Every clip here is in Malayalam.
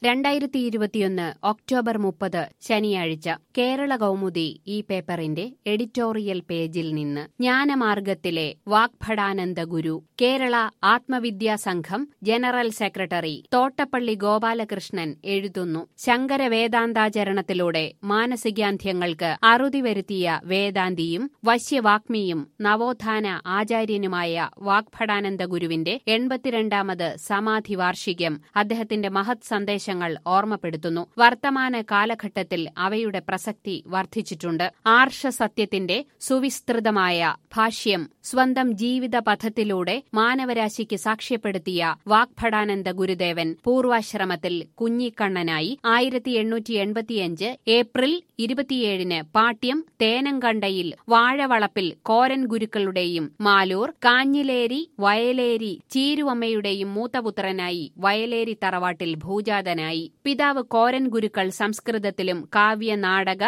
രണ്ടായിരത്തി ഇരുപത്തിയൊന്ന് ഒക്ടോബർ മുപ്പത് ശനിയാഴ്ച കേരള കൗമുദി ഈ പേപ്പറിന്റെ എഡിറ്റോറിയൽ പേജിൽ നിന്ന് ജ്ഞാനമാർഗത്തിലെ വാഗ്ഭടാനന്ദ ഗുരു കേരള ആത്മവിദ്യാ സംഘം ജനറൽ സെക്രട്ടറി തോട്ടപ്പള്ളി ഗോപാലകൃഷ്ണൻ എഴുതുന്നു ശങ്കര വേദാന്താചരണത്തിലൂടെ മാനസികാന്ധ്യങ്ങൾക്ക് അറുതി വരുത്തിയ വേദാന്തിയും വശ്യവാഗ്മിയും നവോത്ഥാന ആചാര്യനുമായ വാഗ്ഭടാനന്ദ ഗുരുവിന്റെ എൺപത്തിരണ്ടാമത് സമാധി വാർഷികം അദ്ദേഹത്തിന്റെ മഹത് സന്ദേശങ്ങൾ ഓർമ്മപ്പെടുത്തുന്നു വർത്തമാന കാലഘട്ടത്തിൽ അവയുടെ പ്രസക്തി വർദ്ധിച്ചിട്ടുണ്ട് ആർഷസത്യത്തിന്റെ സുവിസ്തൃതമായ ഭാഷ്യം സ്വന്തം ജീവിത പഥത്തിലൂടെ മാനവരാശിക്ക് സാക്ഷ്യപ്പെടുത്തിയ വാഗ്ഭടാനന്ദ ഗുരുദേവൻ പൂർവാശ്രമത്തിൽ കുഞ്ഞിക്കണ്ണനായി ആയിരത്തി എണ്ണൂറ്റി എൺപത്തിയഞ്ച് ഏപ്രിൽ ഇരുപത്തിയേഴിന് പാട്യം തേനങ്കണ്ടയിൽ വാഴവളപ്പിൽ കോരൻ ഗുരുക്കളുടെയും മാലൂർ കാഞ്ഞിലേരി വയലേരി ചീരുവമ്മയുടെയും മൂത്തപുത്രനായി വയലേരി തറവാട്ടിൽ ഭൂജാതനായി പിതാവ് കോരൻ ഗുരുക്കൾ സംസ്കൃതത്തിലും കാവ്യ നാടക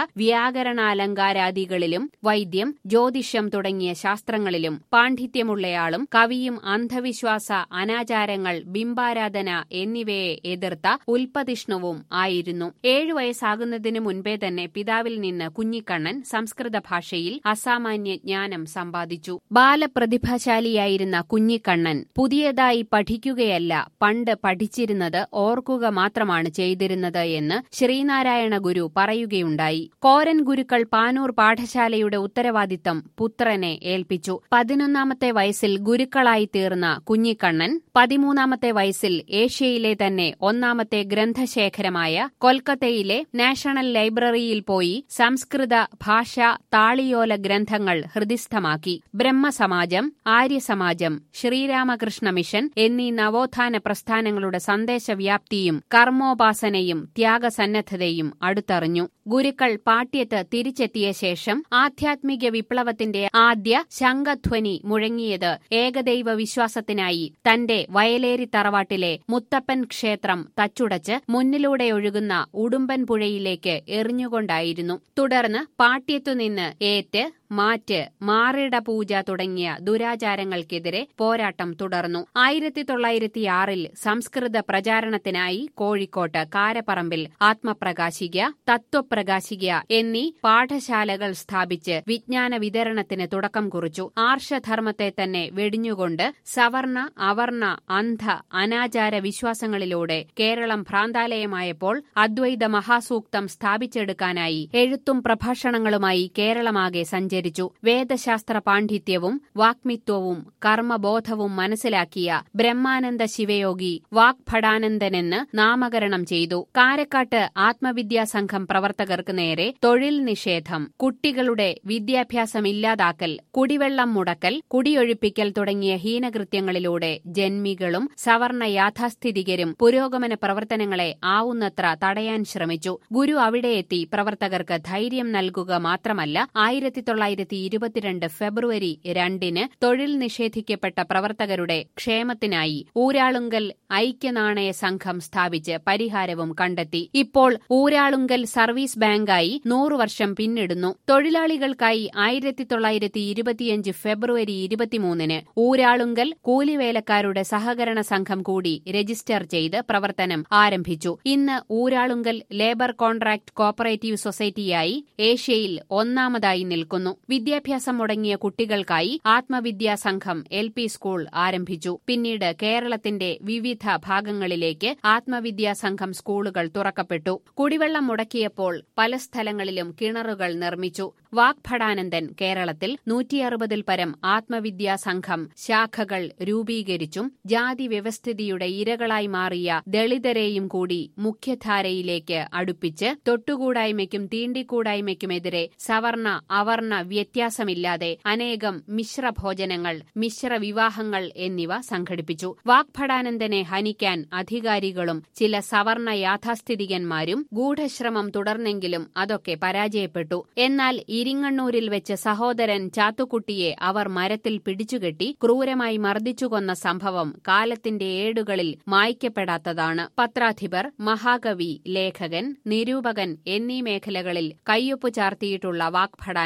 വ്യാകരണാലങ്കാരാദികളിലും വൈദ്യം ജ്യോതിഷം തുടങ്ങിയ ശാസ്ത്രങ്ങളിലും പാണ്ഡിത്യമുള്ളയാളും കവിയും അന്ധവിശ്വാസ അനാചാരങ്ങൾ ബിംബാരാധന എന്നിവയെ എതിർത്ത ഉൽപ്പതിഷ്ണുവും ആയിരുന്നു ഏഴു വയസ്സാകുന്നതിനു മുൻപേ തന്നെ പിതാവിൽ നിന്ന് കുഞ്ഞിക്കണ്ണൻ സംസ്കൃത ഭാഷയിൽ അസാമാന്യ ജ്ഞാനം സമ്പാദിച്ചു ബാലപ്രതിഭാശാലിയായിരുന്ന കുഞ്ഞിക്കണ്ണൻ പുതിയതായി പഠിക്കുകയല്ല പണ്ട് പഠിച്ചിരുന്നത് ഓർക്കുക മാത്രമാണ് ചെയ്തിരുന്നത് എന്ന് ശ്രീനാരായണ ഗുരു പറയുകയുണ്ടായി കോരൻ ഗുരുക്കൾ പാനൂർ പാഠശാലയുടെ ഉത്തരവാദിത്തം പുത്രനെ ഏൽപ്പിച്ചു പതിനൊന്നാമത്തെ വയസ്സിൽ ഗുരുക്കളായി തീർന്ന കുഞ്ഞിക്കണ്ണൻ പതിമൂന്നാമത്തെ വയസ്സിൽ ഏഷ്യയിലെ തന്നെ ഒന്നാമത്തെ ഗ്രന്ഥശേഖരമായ കൊൽക്കത്തയിലെ നാഷണൽ ലൈബ്രറിയിൽ പോയി സംസ്കൃത ഭാഷ താളിയോല ഗ്രന്ഥങ്ങൾ ഹൃദിസ്ഥമാക്കി ബ്രഹ്മസമാജം ആര്യസമാജം ശ്രീരാമകൃഷ്ണ മിഷൻ എന്നീ നവോത്ഥാന പ്രസ്ഥാനങ്ങളുടെ സന്ദേശവ്യാപ്തിയും കർമ്മോപാസനയും ത്യാഗസന്നദ്ധതയും അടുത്തറിഞ്ഞു ഗുരുക്കൾ പാട്യത്ത് തിരിച്ചെത്തിയ ശേഷം ആധ്യാത്മിക വിപ്ലവത്തിന്റെ ആദ്യ ശംഖധ്വനി മുഴങ്ങിയത് ഏകദൈവ വിശ്വാസത്തിനായി തന്റെ വയലേരി തറവാട്ടിലെ മുത്തപ്പൻ ക്ഷേത്രം തച്ചുടച്ച് മുന്നിലൂടെ ഒഴുകുന്ന ഉടുമ്പൻ പുഴയിലേക്ക് എറിഞ്ഞുകൊണ്ടായിരുന്നു തുടർന്ന് പാട്യത്തുനിന്ന് ഏറ്റ് മാറ്റ് മാറിട പൂജ തുടങ്ങിയ ദുരാചാരങ്ങൾക്കെതിരെ പോരാട്ടം തുടർന്നു ആയിരത്തി തൊള്ളായിരത്തിയാറിൽ സംസ്കൃത പ്രചാരണത്തിനായി കോഴിക്കോട്ട് കാരപ്പറമ്പിൽ ആത്മപ്രകാശിക തത്വപ്രകാശിക എന്നീ പാഠശാലകൾ സ്ഥാപിച്ച് വിജ്ഞാന വിതരണത്തിന് തുടക്കം കുറിച്ചു ആർഷധർമ്മത്തെ തന്നെ വെടിഞ്ഞുകൊണ്ട് സവർണ അവർണ അന്ധ അനാചാര വിശ്വാസങ്ങളിലൂടെ കേരളം ഭ്രാന്താലയമായപ്പോൾ അദ്വൈത മഹാസൂക്തം സ്ഥാപിച്ചെടുക്കാനായി എഴുത്തും പ്രഭാഷണങ്ങളുമായി കേരളമാകെ സഞ്ചരിച്ചു വേദശാസ്ത്ര പാണ്ഡിത്യവും വാഗ്മിത്വവും കർമ്മബോധവും മനസ്സിലാക്കിയ ബ്രഹ്മാനന്ദ ശിവയോഗി വാഗ്ഭടാനന്ദനെന്ന് നാമകരണം ചെയ്തു കാരക്കാട്ട് ആത്മവിദ്യാ സംഘം പ്രവർത്തകർക്ക് നേരെ തൊഴിൽ നിഷേധം കുട്ടികളുടെ വിദ്യാഭ്യാസം ഇല്ലാതാക്കൽ കുടിവെള്ളം മുടക്കൽ കുടിയൊഴിപ്പിക്കൽ തുടങ്ങിയ ഹീനകൃത്യങ്ങളിലൂടെ ജന്മികളും സവർണ യാഥാസ്ഥിതികരും പുരോഗമന പ്രവർത്തനങ്ങളെ ആവുന്നത്ര തടയാൻ ശ്രമിച്ചു ഗുരു അവിടെയെത്തി പ്രവർത്തകർക്ക് ധൈര്യം നൽകുക മാത്രമല്ല ആയിരത്തി തൊള്ളായിരത്തി ഇരുപത്തിരണ്ട് ഫെബ്രുവരി രണ്ടിന് തൊഴിൽ നിഷേധിക്കപ്പെട്ട പ്രവർത്തകരുടെ ക്ഷേമത്തിനായി ഊരാളുങ്കൽ ഐക്യനാണയ സംഘം സ്ഥാപിച്ച് പരിഹാരവും കണ്ടെത്തി ഇപ്പോൾ ഊരാളുങ്കൽ സർവീസ് ബാങ്കായി നൂറു വർഷം പിന്നിടുന്നു തൊഴിലാളികൾക്കായി ആയിരത്തി തൊള്ളായിരത്തി ഇരുപത്തിയഞ്ച് ഫെബ്രുവരി ഇരുപത്തിമൂന്നിന് ഊരാളുങ്കൽ കൂലിവേലക്കാരുടെ സഹകരണ സംഘം കൂടി രജിസ്റ്റർ ചെയ്ത് പ്രവർത്തനം ആരംഭിച്ചു ഇന്ന് ഊരാളുങ്കൽ ലേബർ കോൺട്രാക്ട് കോപ്പറേറ്റീവ് സൊസൈറ്റിയായി ഏഷ്യയിൽ ഒന്നാമതായി നിൽക്കുന്നു വിദ്യാഭ്യാസം മുടങ്ങിയ കുട്ടികൾക്കായി ആത്മവിദ്യാ സംഘം എൽ പി സ്കൂൾ ആരംഭിച്ചു പിന്നീട് കേരളത്തിന്റെ വിവിധ ഭാഗങ്ങളിലേക്ക് ആത്മവിദ്യാ സംഘം സ്കൂളുകൾ തുറക്കപ്പെട്ടു കുടിവെള്ളം മുടക്കിയപ്പോൾ പല സ്ഥലങ്ങളിലും കിണറുകൾ നിർമ്മിച്ചു വാഗ്ഭടാനന്ദൻ കേരളത്തിൽ നൂറ്റിയറുപതിൽ പരം ആത്മവിദ്യാ സംഘം ശാഖകൾ രൂപീകരിച്ചും ജാതി വ്യവസ്ഥിതിയുടെ ഇരകളായി മാറിയ ദളിതരെയും കൂടി മുഖ്യധാരയിലേക്ക് അടുപ്പിച്ച് തൊട്ടുകൂടായ്മയ്ക്കും തീണ്ടിക്കൂടായ്മയ്ക്കുമെതിരെ സവർണ അവർണ വ്യത്യാസമില്ലാതെ അനേകം മിശ്രഭോജനങ്ങൾ മിശ്ര വിവാഹങ്ങൾ എന്നിവ സംഘടിപ്പിച്ചു വാഗ്ഭടാനന്ദനെ ഹനിക്കാൻ അധികാരികളും ചില സവർണ യാഥാസ്ഥിതികന്മാരും ഗൂഢശ്രമം തുടർന്നെങ്കിലും അതൊക്കെ പരാജയപ്പെട്ടു എന്നാൽ ഇരിങ്ങണ്ണൂരിൽ വെച്ച് സഹോദരൻ ചാത്തുക്കുട്ടിയെ അവർ മരത്തിൽ പിടിച്ചുകെട്ടി ക്രൂരമായി മർദ്ദിച്ചു കൊന്ന സംഭവം കാലത്തിന്റെ ഏടുകളിൽ മായ്ക്കപ്പെടാത്തതാണ് പത്രാധിപർ മഹാകവി ലേഖകൻ നിരൂപകൻ എന്നീ മേഖലകളിൽ കയ്യൊപ്പ് ചാർത്തിയിട്ടുള്ള വാഗ്ഭടാനന്ദൻ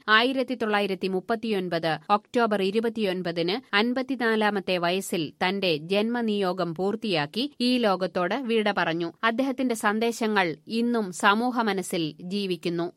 ആയിരത്തി തൊള്ളായിരത്തി മുപ്പത്തിയൊൻപത് ഒക്ടോബർ ഇരുപത്തിയൊൻപതിന് അൻപത്തിനാലാമത്തെ വയസ്സിൽ തന്റെ ജന്മനിയോഗം പൂർത്തിയാക്കി ഈ ലോകത്തോട് വിട പറഞ്ഞു അദ്ദേഹത്തിന്റെ സന്ദേശങ്ങൾ ഇന്നും സമൂഹ മനസ്സിൽ ജീവിക്കുന്നു